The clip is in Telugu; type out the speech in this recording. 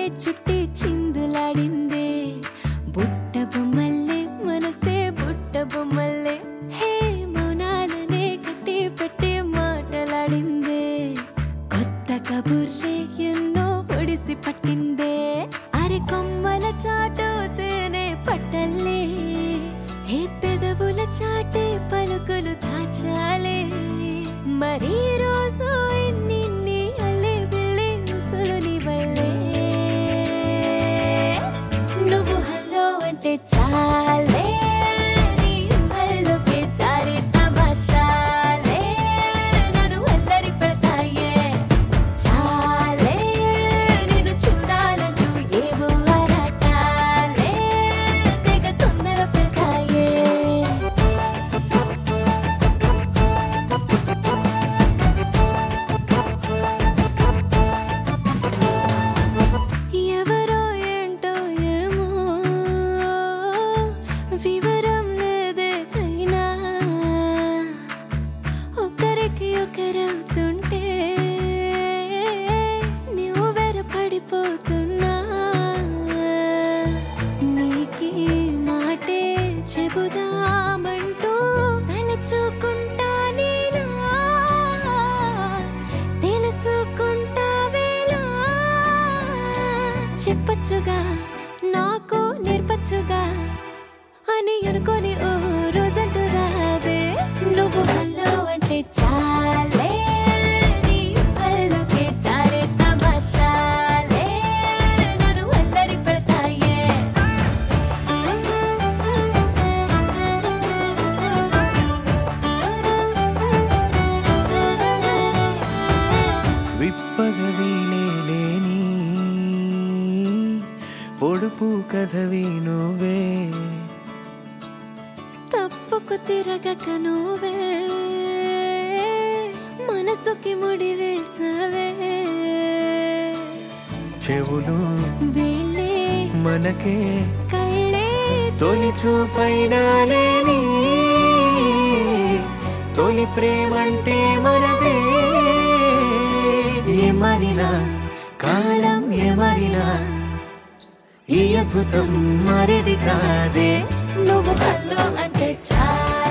చుట్టి చిందులాడిందే బుట్ట బొమ్మల్లే మనసే బుట్ట బొమ్మల్లే హే మౌనాలనే కట్టి పెట్టి మాటలాడిందే కొత్త కబుర్లే ఎన్నో ఒడిసి పట్టిందే అరి కొమ్మల చాటుతేనే పట్టల్లే హే పెదవుల చాటే పలుకులు దాచాలే మరీ రోజు ఇన్నిన్ని అల్లే బిల్లే ఉసులు నీ వల్లే నువ్వు హలో అంటే చాలే నీ ఊహల్లోకే జారే తమాషాలే నన్ను అల్లరి పెడతాయే చాలే నిన్ను చూడాలంటూ ఏవో ఆరాటాలే తెగ తొందర పెడతాయే ఎవరో ఏంటో ఏమో వివరం లేదే అయినా ఒకరికి ఒకరవుతుంటే నువ్వు వెర పడిపోతున్నా నీకి మాటే చెబుదామంటూ తలచుకుంటా నీలా తెలుసుకుంటావేలా చెప్పచ్చుగా నాకు నేర్పచ్చుగా అని అనుకొని ఓ రోజంటూ రాదే నువ్వు హలో అంటే చాలే నీ హల్లోకే చారే తమాషాలే నన్ను అల్లరి పెడతాయే విప్పగ వీలేని పొడుపు కథవి నువ్వే తప్పుకు తిరగక నువ్వే మనసుకి ముడి వేసవే చెవులు వీళ్ళే మనకే కళ్ళే తొలి చూపైనా లేని తొలి ప్రేమంటే మనదే ఏమరినా కాలం ఏమరినా ఈ అద్భుతం మరిది కాదే నువ్వు హలో అంటే చాలా